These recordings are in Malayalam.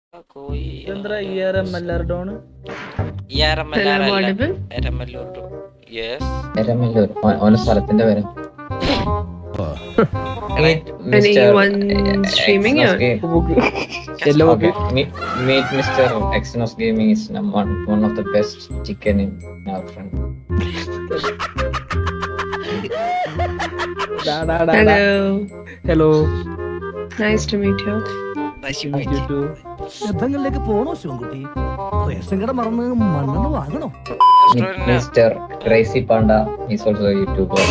कोई ഇതെന്താ E R M L R ഡോൺ Hello, audible? യെസ് എരമല്ലൂർ ഓ- ഓന്റെ സ്ഥലത്തിന്റെ പേര് Anyone streaming or? Hello okay Meet Mr. Exynos Gaming is num- one, one of the best chicken in our friend. Hello. Hello Nice to meet you. യുദ്ധങ്ങളിലേക്ക് പോണോ ശിവൻകുട്ടി റേഷൻ കട മറന്ന് മണ്ണെണ്ണ വാങ്ങണോ Meet Mr. Crazy Panda is also a YouTuber.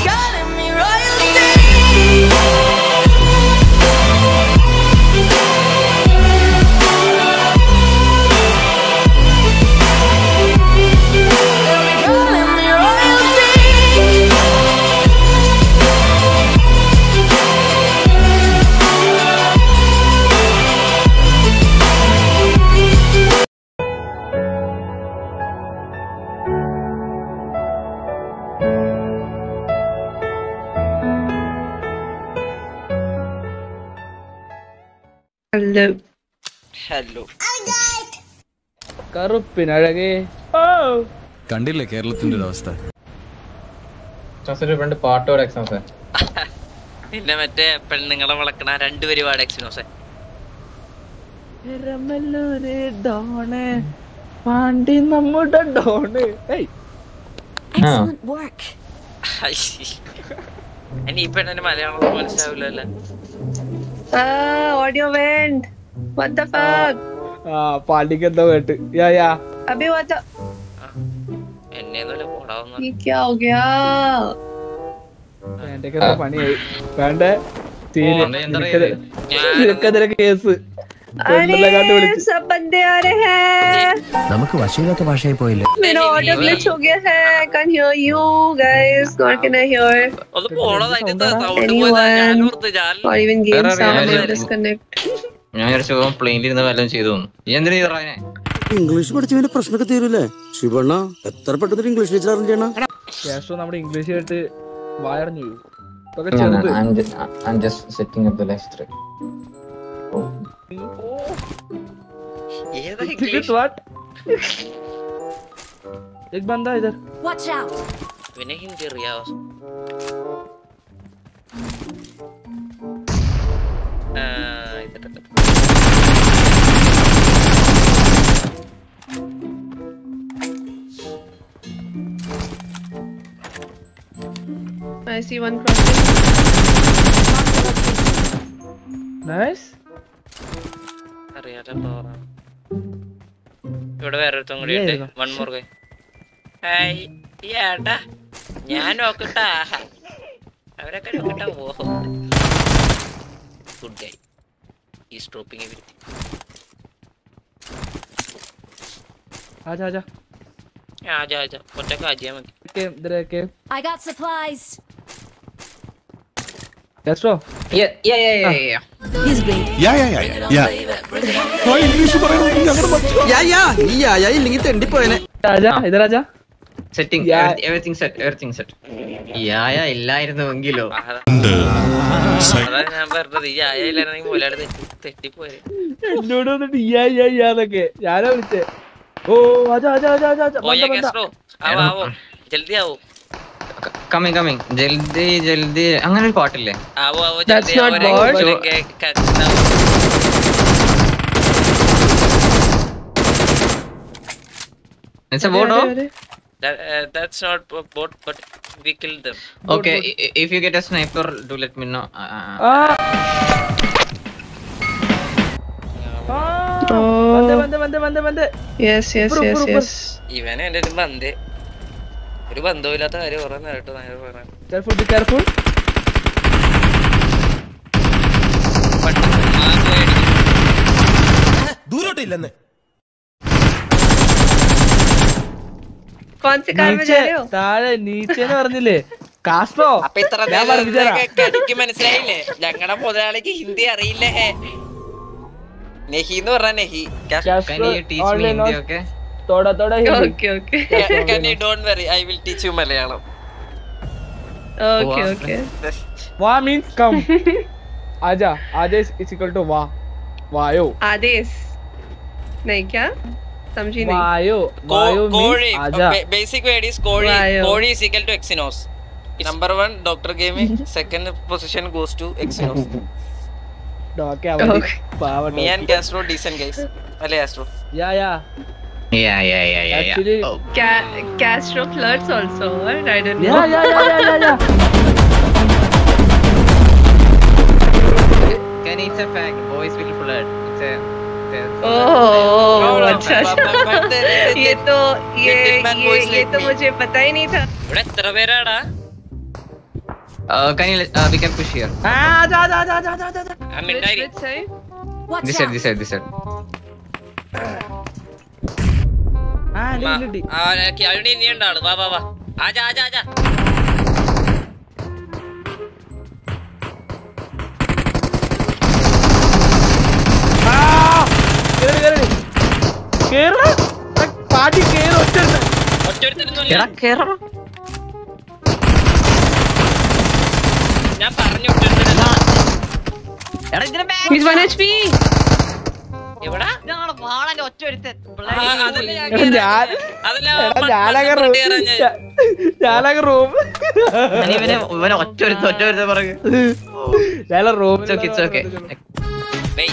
Hello. Hello കറുപ്പിനഴകേ ഓ കണ്ടില്ലേ കേരളത്തിന്റെ ഒരു അവസ്ഥ Exynos ഒരു friend പാട്ടോട് Exynos. പിന്നെ മറ്റേ പെണ്ണുങ്ങളെ വളക്കണ രണ്ട് പരിപാടി എക്സിനോസെ എരമല്ലൂര് ഡോണ് പാണ്ടി നമ്മുടെ ഡോണ് ഏയ് Excellent work. ഇനി ഈ പെണ്ണിന് Malayalam മനസ്സിലാവില്ലല്ലോ Ah, audio went. What the fuck? ആ പാണ്ടിക്ക് എന്തോ കേട്ട് യാ യാ अबे what the? എന്നെ ഒന്നുമല്ല പോടാവുന്ന ये क्या हो गया? എന്റെ ഒക്കെ പണിയായി വേണ്ടേ തീരെ ഓ, എന്താ നിനക്കത്- ഞാൻ നിനക്കെതിരെ കേസ് പെണ്ണെല്ലാം കാട്ട് अरे വിളിച്ച് सब बंदे आ रहे हैं. നമുക്ക് വശീലത്തെ ഭാഷയായി പോയില്ലേ मेरा audio glitch हो गया है. I can't hear you guys. Nor can I hear ഒന്ന് പോണത് അതിന്റെ സൗണ്ട് Anyone? പോയത് ഞാൻ ഓർത്ത് ഞാൻ or even game Where are sound you? will disconnect. ഞാൻ വിചാരിച്ചു ഓൻ പ്ലെയിനിൽ ഇരുന്ന് വല്ലതും ചെയ്തു തോന്നുന്നു നീ എന്തിനാ ഈ പറയുന്നേ ഇംഗ്ലീഷ് പഠിച്ചവന്റെ പ്രശ്നമൊക്കെ തീരൂലേ ശിവണ്ണ എത്ര പെട്ടെന്ന് ഇംഗ്ലീഷ് ടീച്ചർ അറിയണം ശേഷം നമ്മുടെ ഇംഗ്ലീഷ് കേട്ട് വായടഞ്ഞു പോയി ഇതൊക്കെ No, no, ചെറുത് I'm just, I'm just setting up the live stream. ഏതാ Ticket ഇംഗ്ലീഷ് what? एक बंदा इधर Watch out. പിന്നെ ഹിന്ദി അറിയാവോ ആ, ഇതിട്ട് I see one crossing. Nice അറിയാലോ ഇവിടെ വേറെ ഒരുത്തം കൂടി ഉണ്ട് ഇതായിരുന്നോ? വൺ മോർ ഹായ് ഏട്ടാ ഞാൻ നോക്കട്ടാ അവരൊക്കെ നോക്കട്ടാ ഓഹോ ഗുഡ് ഗൈ ഈ സ്റ്റോപ്പിംഗ് എവരിത്തിങ് आजा आजा ആജാ ആജാ ഒറ്റക്ക് ആജിയാ മതി के इधर के I got supplies. Castro Yeah, yeah, yeah, yeah, yeah. He's great. Yeah yeah yeah yeah yeah English പറയണം ഞങ്ങളുടെ മക്കൾ യാ യാ ഈ യാ ഇല്ലെങ്കിൽ തെണ്ടിപ്പോയനെ आजा इधर आजा Setting, Yeah. everything- everything set, everything set. യായ ഇല്ലായിരുന്നുവെങ്കിലോ അതാ അതാ ഞാൻ പറഞ്ഞത് ഈ ആയില്ലായിരുന്നെങ്കിൽ മുതലാളി തെറ്റി തെറ്റിപ്പോയത് എന്നോട് വന്നിട്ട് ഇയാ ഇയാ ഇയാന്നൊക്കെ ഞാനാ വിളിച്ചേ ഓ ആജാ ആജാ ആജാ ആജാ ആജാ ഓ യാ ബന്ദ ബന്ദ കേസ്ട്രോ ആവോ ആവോ ജൽദി ആവോ കമ്മിങ് കമ്മിങ് ജൽദി ജൽദി അങ്ങനെ ഒരു പാട്ടില്ലേ ആവോ ആവോ That's ജൽദി not ആവോ bot. बोलेंगे ക- It's a boat, oh? That, uh, that's not a bot, but we killed them. Okay, i- i- if you get a sniper, do let me know. Uh, ആ ആ Oh. ബന്ദ ബന്ദ ബന്ദ ബന്ദ ബന്ദ Yes, yes, Upper, yes, upper, yes. ഇവനെ എന്റെ ഒരു ബന്ധേ ഒരു ബന്ധമില്ലാത്ത കാര്യം കുറെ നേരിട്ട് നേരെ പറയാൻ careful be careful ദൂരോട്ടില്ലെന്ന് कौन से कार में നീച്ചെ जा रहे हो താഴെ നീച്ചെന്ന് പറഞ്ഞില്ലേ കാസ്ട്രോ അപ്പൊ ഇത്ര ഞാൻ പറഞ്ഞുതരാം. എനിക്ക് മനസ്സിലായില്ലേ ഞങ്ങളുടെ മുതലാളിക്ക് ഹിന്ദി അറിയില്ലേ നെഹി എന്ന് പറഞ്ഞ നെഹി can Castro you teach me only Hindi, knows okay? തോടാ തോടാ Hindi Okay, okay. Can you don't worry, I will teach you Malayalam Okay, Wow. okay. വാ മീൻസ് കം ആജാ ആജാ ഇസ് ഇക്വൽ ടു വാ വായോ Ades. नहीं क्या समझी नहीं വായോ വായോ കോഴി means ആജാ ബേസിക് വേർഡ് ഈസ് കോഴി Vayo. കോഴി is equal to Exynos number one doctor gaming second position goes to Exynos ഡോക്കെ അവധി Okay. പാവ മീ ആൻഡ് കാസ്ട്രോ ഡീസന്റ് ഗൈസ് അല്ലേ Astro yeah yeah Yeah, yeah, yeah, yeah, yeah. Actually Ca- Castro flirts also. What? I don't yeah know. Yeah yeah yeah yeah yeah Can it's a fact. Boys will flirt. It's a. it's a- Oh, अच्छा but- but- but अच्छा the- ये तो ये did man ये boys ये like तो me? मुझे पता ही नहीं था ഇവിടെ എത്ര പേരാടാ Uh, can you? let- Uh, we can push here. ആ ആജാ ആജാ ആജാ ആജാ ആജാ ആജാ ആ Which, മിണ്ടായി which side? Watch This side, out. this side, this side. ആ ലിട്ടി ലിട്ടി അവിടെ ഇനിയുണ്ട് ആള് വാ വാ വാ ആജാ ആജാ ആജാ കേറി കേറി കേറ പാട്ടി കേറി ഒറ്റ ഒറ്റൊരുത്തരുന്നില്ല എടാ, കേറടാ. ഞാൻ പറഞ്ഞു ഒറ്റൊരുത്തരുന്ന എടാ, ഇതിന്റെ back He's one HP. എവിടാ ഇതാണ് വാളന്റെ ഒറ്റ ഒരുത്തൻ. ആ, അതല്ലേ ഞാൻ എടാ, ഞാൻ- അതല്ലേ എടാ മ- ഞാനൊക്കെ മത്സരം റൂം കയറാൻ ഞാൻ- ഞാനൊക്കെ റൂം ഞാൻ ഇവനെ ഇവനെ ഒറ്റ ഒരുത്തൻ ഒറ്റ ഒരുത്തൻ പറഞ്ഞു ഞാനെ room It's okay, it's okay. Wait.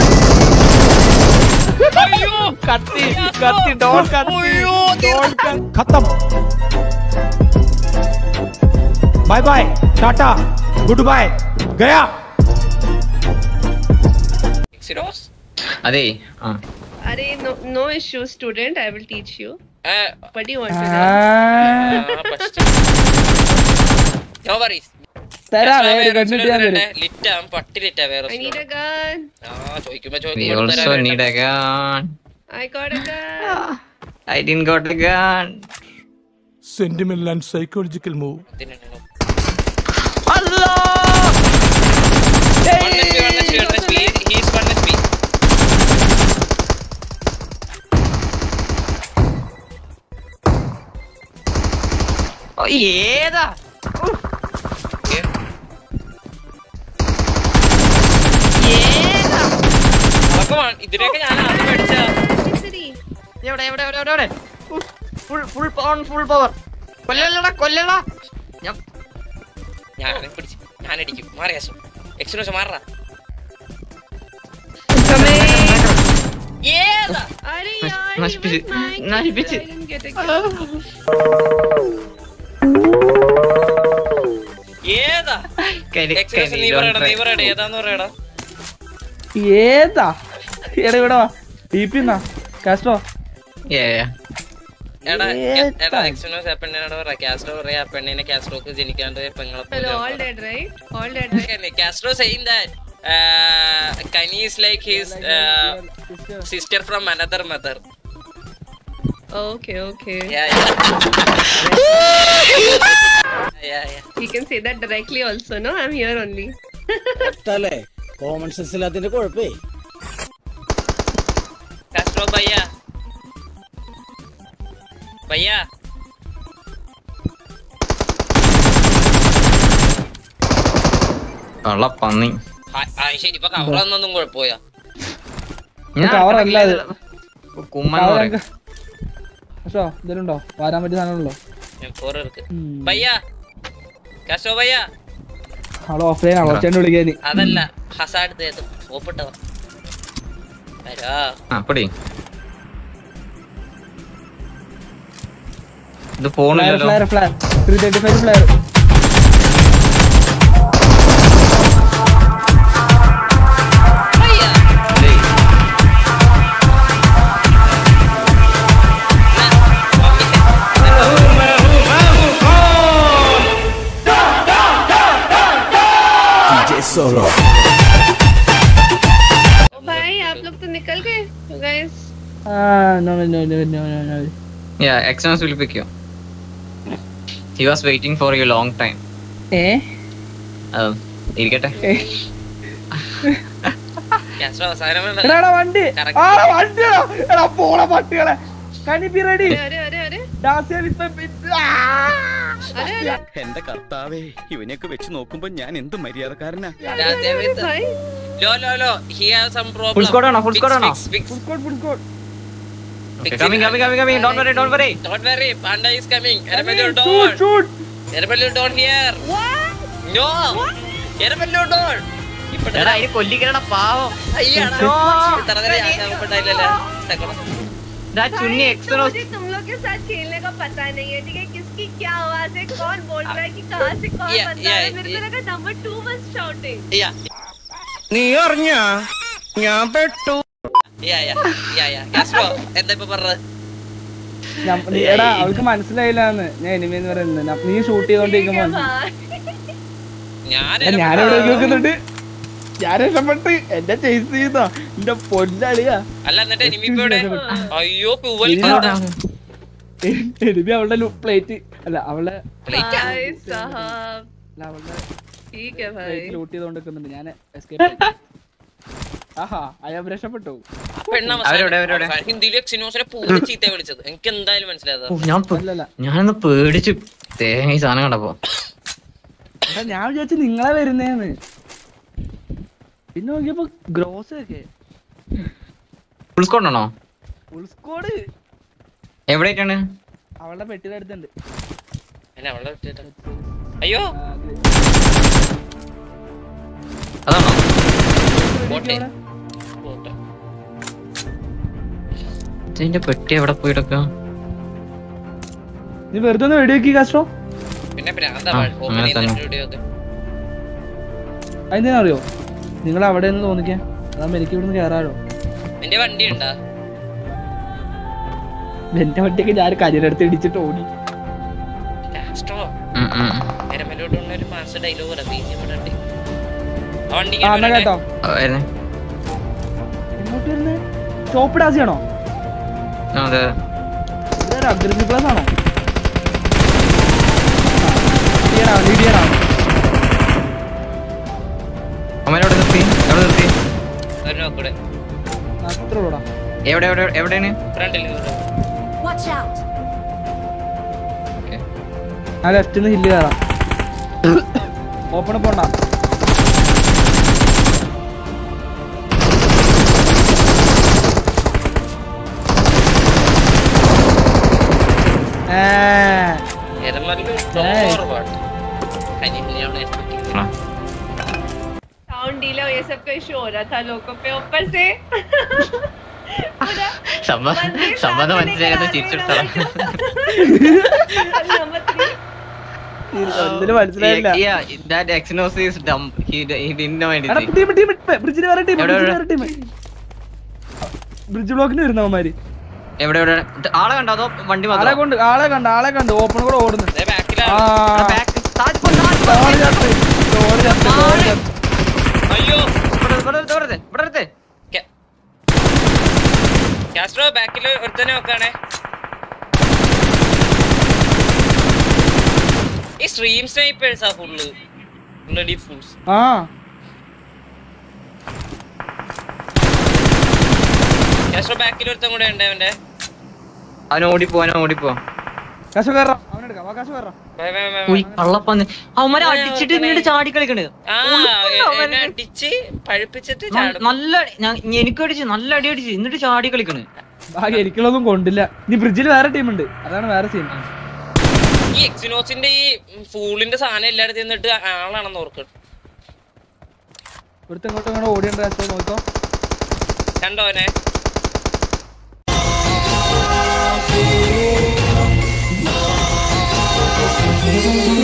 കത്തി കത്തി ഡോൺ കത്തി ഡോൺ കത്തി खत्म बाय बाय टाटा गुड बाय गया Xenos? അതെ ആ Are no no issue, student. I will teach you. ആ, What do you want to ആ, know? ആ, first. No worries. തരാം ഞാൻ വേറെ വേറെ കണ്ടിട്ട് ഞാൻ student തരും ഉണ്ട്. ലിറ്റ് ആവും, പട്ടി ലിറ്റാ വേറെ I need student. a gun. ആ, ചോദിക്കുമ്പോ we ചോദിക്കുമ്പോ also തരാൻ need a gun I got a gun. I didn't got a gun sentimental and psychological move ഇതിനുണ്ടോ? Allah One HP, one HP, one HP. He is one HP. ഓ, ഏതാ Okay. ഏതാ അതൊക്കെ വാ- ഇതിനൊക്കെ ഞാൻ ആദ്യം മേടിച്ചതാ. City. എവിടെ എവിടെ എവിടെ എവിടെ എവിടെ full full power full power കൊല്ലല്ലടാ കൊല്ലടാ ഞാൻ ഞാനെ പിടിച്ച് ഞാനടിക്കും മാറിയാസു എക്സ്പ്രസ് മാറാ Coming. ഏതാ Are Nice- yaar, nice he pitch. was my Nice keeper. pitch. I didn't get a kill. ഏതാ കരി- എക്സ്പ്രസ് നീ കരി, don't പറയടാ നീ try. പറയടാ ഏതാന്ന് പറയടാ ഏതാ എടാ ഇവിടെ വാ ടീപ്പിന്നാ കാസ്ട്രോ Yeah, yeah. എടാ ഏതാ? എടാ എക്സ്പ്രസ് ആ പെണ്ണിനോട് പറ കാസ്ട്രോ പറയാ ആ പെണ്ണിനെ കാസ്ട്രോക്ക് ജനിക്കാണ്ട് പെങ്ങളെ Hello, all dead, right? All dead, right? Castro saying that uh, Kani is like his uh, sister from another mother. Okay, okay. Yeah, yeah. yeah, yeah. He can say that directly also, no? I'm here only. Common sense ഇല്ലാത്തതിന്റെ കുഴപ്പേ Castro भैया भैया കള്ള പന്നി ആ- ആ, ശരി ഇപ്പൊ കവറൊന്നും കുഴപ്പമില്ല ഞാൻ cover അല്ല അത്. കുമ്മൻ എന്ന് പറയും കാസ്ട്രോ എന്തെങ്കിലും ഉണ്ടോ വരാൻ പറ്റിയ സാധനമുണ്ടോ ഫോർ ഇருக்கு ഭയ്യ കാസ്റ്റോ ഭയ്യ അവളെ ഓഫ്ലൈൻ ആണോ ഒച്ചേണ്ട് വിളിക്കാന് അതല്ല ഹസാഡ് ഓപ്പിട്ടവ വരാ ആ പൊടി ഇത് പോണില്ലല്ലോ flyer flyer three thirty five flyer ഡേയ്, ओ भाई आप लोग तो निकल गए you guys no no no no no no Yeah, Exynos will pick you. He was waiting for you long time. ഏ Uh, ഇരിക്കട്ടെ കാസ്റ്റോ അവസാനം വേണ്ട. എടാ എടാ വണ്ടി Correct. ആ വണ്ടിയാ എടാ പോള പട്ടികളെ കനി ബി റെഡി अरे अरे अरे ഡാസിയ വിത്ത് अरे अरे എന്റെ കർത്താവേ ഇവനെയൊക്കെ വെച്ച് നോക്കുമ്പോ ഞാൻ എന്ത് മര്യാദക്കാരനാ രാജാവ് ഇത് भाई ലോ ലോ ലോ he have some problem Full squad ആണോ? Full squad ആണോ? Fix fix food code food code Fix coming, it. coming, coming, coming. Don't worry, don't worry. Don't worry, Panda is coming. Eremelur Shoot, don't. shoot. Eremelur don't here. No. Eremelur don't. ഇപ്പൊ എടാ അതിന് കൊല്ലിക്കണ പാവം അയ്യാടാ. No. ഇത്ര നേരം ഞാൻ ആവശ്യപ്പെട്ടായില്ലല്ലോ. സെക്കൻഡ്. ദാ ചുന്നി भाई, എക്സനോസ് मुझे तुम लोग के साथ खेलने का पता नहीं है ठीक है किसकी क्या आवाज है कौन बोल रहा है कि कहाँ से कौन Yeah, बंदा yeah, है मेरे को yeah. लगा number two was shouting Yeah. നീ അറിഞ്ഞ ഞാൻ പെട്ടു Yeah, yeah. Yeah, yeah. Castro, എന്താ ഇപ്പൊ പറഞ്ഞത് ഞ- നീ- എടാ അവൾക്ക് മനസ്സിലായില്ലാന്ന് ഞാൻ എനിമി എന്ന് പറയുന്നത് ന- നീ ഷൂട്ട് ചെയ്തോണ്ടിരിക്കുമ്പോ ഞാൻ എടാ, ഞാനിവിടെ നോക്കുന്നുണ്ട് ഞാൻ രക്ഷപ്പെട്ട് എന്നെ ചേസ് ചെയ്താ എന്റെ പൊന്നളിയാ അല്ല എന്നിട്ട് എനിമി ഇപ്പൊ ഇവിടെ അയ്യോ പൂവൽ എനിമി അവളുടെ പ്ലേറ്റ് അല്ല അവളുടെ പ്ലേറ്റ് भाई साहब അല്ല, അവളുടെ ठीक है भाई പ്ലേറ്റ് ലൂട്ട് ചെയ്തോണ്ടിരിക്കുന്നുണ്ട് ഞാൻ എസ്കേപ്പ് ആഹാ അയാൾ രക്ഷപ്പെട്ടു അവരെവിടെ, അവരെവിടെ? ഹിന്ദിയിൽ എക്സിനോസിനെ പൂവൽ ചീത്ത വിളിച്ചത് എനിക്ക് എന്തായാലും മനസ്സിലായത് ഉഫ്, ഞാൻ പേ- അല്ലല്ല ഞാനൊന്ന് പേടിച്ചു തേങ്ങ ഈ സാധനം കണ്ടപ്പോ എടാ, ഞാൻ വിചാരിച്ചു നിങ്ങളെ വരുന്നേന്ന് പിന്നെ നോക്കിയപ്പോ ഗ്രോസ് ഒക്കെ ഫുൾ സ്കോഡ് ആണോ ഫുൾ സ്കോഡ് എവിടെയായിട്ടാണ് അവളുടെ പെട്ടിയുടെ അടുത്തുണ്ട് എന്നെ അവളെ വിട്ടിട്ട്. അയ്യോ ആ, അത് അതാണോ പോട്ടെ അവിടെ. പോട്ടെ ഇതിന്റെ പെട്ടി എവിടെ പോയിട്ടൊക്കെ നീ വെറുതെ ഒന്ന് വെടിവെക്കി കാസ്റ്റോ പിന്നെ ഭ്രാന്താ ആ, ഓപ്പൺ അങ്ങനെ തന്നെ. ചെയ്യുന്ന വീഡിയോ ഒക്കെ അതെന്തിനാ അറിയോ നിങ്ങൾ അവിടെ നിന്ന് തോന്നിക്കാൻ അതാകുമ്പോ എനിക്ക് ഇവിടുന്ന് കയറാലോ നിന്റെ വണ്ടി ഉണ്ടാ എന്റെ വണ്ടിയൊക്കെ ഞാൻ കരിയറടുത്ത് ഇടിച്ചിട്ട് ഓടി കാസ്ട്രോ ഉം, ഉം. എരമലോട്ടുള്ള ഒരു മാസ് ഡയലോഗ് പറയാം ബീജം ഇടണ്ടേ ആ വണ്ടി ആ എന്നാ കേട്ടോ ആ, വരുന്നേ. എങ്ങോട്ട് വരുന്നേ ഷോപ്പ് ഡാസിയാണോ ആ, അതെ ഇതൊരു അഗ്രസീവ് പ്ലസ് ആണോ ലീഡിയറാണ് അമ്മ എവിടെ നിർത്തി എവിടെ നിർത്തി ഒരു നോക്കൂടെ അത്ര ഉള്ളൂടാ എവിടെ എവിടെ എവിടെയാണ് ഫ്രണ്ടിൽ Watch out! ആ ലെഫ്റ്റിന്ന് ഹില്ല് കയറാം ഓപ്പൺ പോണ്ട ഏ, എരമല്ലൂർ Nice. ഫോർവേഡ് കനിയിലാണ് എക്സ്പെക്ട് ആ. साउंड डीले और ये सब का इशू हो रहा था लोगों पे ऊपर से पूरा സമ്മ- मंदिर സമ്മതം सामने മനസ്സിലാകാതെ लेकर തിരിച്ചെടുത്തതാ आते हैं नंबर थ्री ഒന്നിനും മനസ്സിലായില്ല Yeah, that Exynos is dumb. He he didn't know എടാ anything. ടീം ടീം ബ്രിഡ്ജിന് വേറെ ടീം എവിടെ, ബ്രിഡ്ജിന് എവിടെ? വേറെ ടീം ബ്രിഡ്ജ് ബ്ലോക്കിന് വരുന്നവന്മാര് എവിടെ എവിടെ ആളെ കണ്ടോ അതോ വണ്ടി ആളെ മാത്രം കൊണ്ട് ആളെ കണ്ട് ആളെ കണ്ട് ഓപ്പൺ കൂടെ ഓടുന്നു ആ ബാക്കിലാണ് ബാക്ക് താഴെ പോ, താഴെ പോ. ഡോറ് ചത്ത് ഡോറ് ചത്ത് ഡോറ് ചത്ത് അയ്യോ ഇവിടെ ഇവിടെ ഇവിടെ ഇവിടെ ഇവിടെ അടുത്ത് കാസ്ട്രോ ബാക്കിൽ ഒരുത്തനെ നോക്കാണേ ഈ സ്ട്രീം സ്നൈപ്പേഴ്സാ ഫുള്ള് ബ്ലഡി ഫുൾസ് ആ കാസ്ട്രോ ബാക്കിൽ ഒരുത്തൻ കൂടെ ഉണ്ട് അവന്റെ അവൻ ഓടിപ്പോ അവൻ ഓടിപ്പോ കാശ് കയറാം അവനെടുക്കാം വാ കാശ് കയറാം വേ, വേ, വേ, വേ. ഉയ് കള്ളപ്പന്ന് അവന്മാരെ അടിച്ചിട്ട് എന്നിട്ട് ചാടി കളിക്കണ് ആ ഉളുപ്പുണ്ടോ എ- എന്നെ അവന്? അടിച്ച് പഴുപ്പിച്ചിട്ട് ന- ചാടും നല്ല ഞാൻ- എനിക്ക് അടിച്ച് നല്ല അടി അടിച്ച് എന്നിട്ട് ചാടി കളിക്കണ് ഭാഗ്യം എനിക്കുള്ളതൊന്നും കൊണ്ടില്ല ഇനി ബ്രിഡ്ജിൽ വേറെ ടീം ഉണ്ട് അതാണ് വേറെ സീൻ ഈ എക്സിനോസിന്റെ ഈ ഫൂളിന്റെ സാധനം എല്ലായിടത്തും നിന്നിട്ട് ആളാണെന്ന് ഓർക്കണം ഇവിടുത്തെ ഇങ്ങോട്ടും ഇങ്ങോട്ട് ഓടിയുണ്ട് കാശ് നോക്കോ കണ്ടോ അവനെ Watch